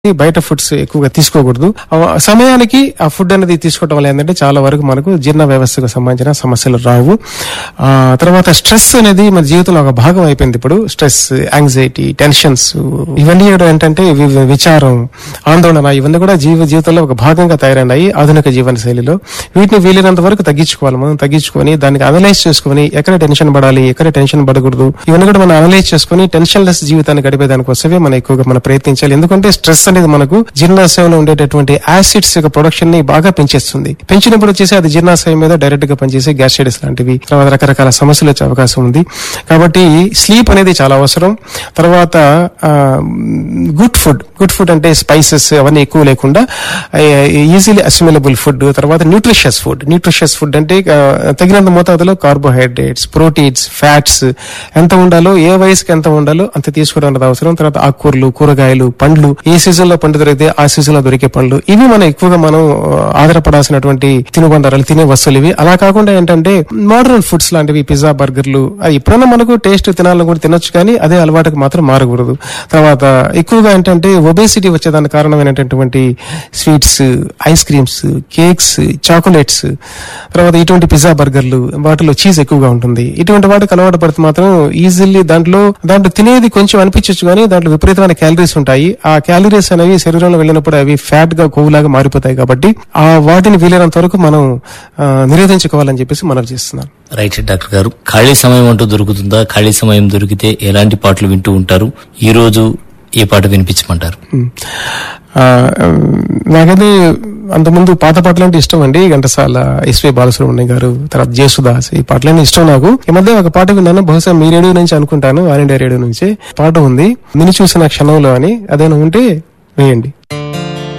బయట ఫుడ్స్ ఎక్కువగా తీసుకోకూడదు ఆ సమయానికి ఆ ఫుడ్ అనేది తీసుకోవడం వల్ల ఏంటంటే చాలా వరకు మనకు జీర్ణ వ్యవస్థకు సంబంధించిన సమస్యలు రావు ఆ తర్వాత స్ట్రెస్ అనేది మన జీవితంలో ఒక భాగం అయిపోయింది ఇప్పుడు స్ట్రెస్ యాంగ్జైటీ టెన్షన్స్ ఇవన్నీ కూడా ఏంటంటే వి- విచారం ఆందోళన ఇవన్నీ కూడా జీవ జీవితంలో ఒక భాగంగా తయారైనాయి ఆధునిక జీవన శైలిలో వీటిని వీలైనంత వరకు తగ్గించుకోవాలి మనం తగ్గించుకొని దానికి అనలైజ్ చేసుకొని ఎక్కడ టెన్షన్ పడాలి ఎక్కడ టెన్షన్ పడకూడదు ఇవన్నీ కూడా మనం అనలైజ్ చేసుకొని టెన్షన్ లెస్ జీవితాన్ని గడిపే దానికోసమే మనం ఎక్కువగా మనం ప్రయత్నించాలి ఎందుకంటే స్ట్రెస్ అనేది మనకు జీర్ణాశయంలో ఉండేటటువంటి యాసిడ్స్ యొక్క ప్రొడక్షన్ ని బాగా పెంచేస్తుంది పెంచినప్పుడు వచ్చేసి అది జీర్ణాశయం మీద డైరెక్ట్ గా పనిచేసే గ్యాస్ట్రైటిస్ లాంటివి తర్వాత రకరకాల సమస్యలు వచ్చే అవకాశం ఉంది కాబట్టి స్లీప్ అనేది చాలా అవసరం తర్వాత గుడ్ ఫుడ్ గుడ్ ఫుడ్ అంటే స్పైసెస్ అవన్నీ ఎక్కువ లేకుండా ఈజీలీ అసిమిలబుల్ ఫుడ్ తర్వాత న్యూట్రిషియస్ ఫుడ్ న్యూట్రిషియస్ ఫుడ్ అంటే ఆ, తగినంత మోతాదులో కార్బోహైడ్రేట్స్ ప్రోటీన్స్ ఫ్యాట్స్ ఎంత ఉండాలో ఏ వయసుకి ఎంత ఉండాలో అంత తీసుకోవడం అనేది అవసరం తర్వాత ఆకుకూరలు కూరగాయలు పండ్లు ఏ సీజన్ లో పండు దొరికితే ఆ సీజన్ లో దొరికే పండ్లు ఇవి మనం ఎక్కువగా మనం ఆ, ఆధారపడాల్సినటువంటి తినుబండారాలు తినే వస్తువులు ఇవి అలా కాకుండా ఏంటంటే మోడర్న్ ఫుడ్స్ లాంటివి పిజ్జా బర్గర్లు అది ఎప్పుడైనా మనకు టేస్ట్ తినాలని కూడా తినొచ్చు కానీ అదే అలవాటుకు మాత్రం మారకూడదు తర్వాత ఎక్కువగా ఏంటంటే ఒబేసిటీ వచ్చేదానికి కారణమైనటువంటి sweets ice creams cakes chocolates తర్వాత ఇటువంటి పిజ్జా బర్గర్లు వాటిలో చీజ్ ఎక్కువగా ఉంటుంది ఇటువంటి వాటికి అలవాటు పడితే మాత్రం ఈజీలీ దాంట్లో దాంట్లో తినేది కొంచెం అనిపించచ్చు కానీ దాంట్లో విపరీతమైన క్యాలరీస్ ఉంటాయి ఆ క్యాలరీస్ అనేవి శరీరంలో వెళ్ళినప్పుడు అవి ఫ్యాట్ గా కొవ్వులాగా మారిపోతాయి కాబట్టి ఆ వాటిని వీలైనంత వరకు మనం ఆ, నిరోధించుకోవాలని చెప్పేసి మనం చేస్తున్నాం రైట్ డాక్టర్ గారు ఖాళీ సమయం అంటూ దొరుకుతుందా ఖాళీ సమయం దొరికితే ఎలాంటి పాటలు వింటూ ఉంటారు ఈ రోజు ఏ పాట వినిపించమంటారు ఉమ్. ఆ, ఉమ్, నాకైతే అంతకుముందు పాత పాటలు అంటే ఇష్టం అండి ఘంటసాల ఎస్వి బాలసుబ్రహ్మణ్యం గారు తర్వాత జేసుదాస్ ఈ పాటలన్నీ ఇష్టం నాకు ఈ మధ్య ఒక పాట విన్నాను బహుశా మీ రేడియో నుంచి అనుకుంటాను ఆల్ ఇండియా రేడియో నుంచి పాట ఉంది నిన్ను చూసిన క్షణంలో అని అదేనా ఉంటే వేయండి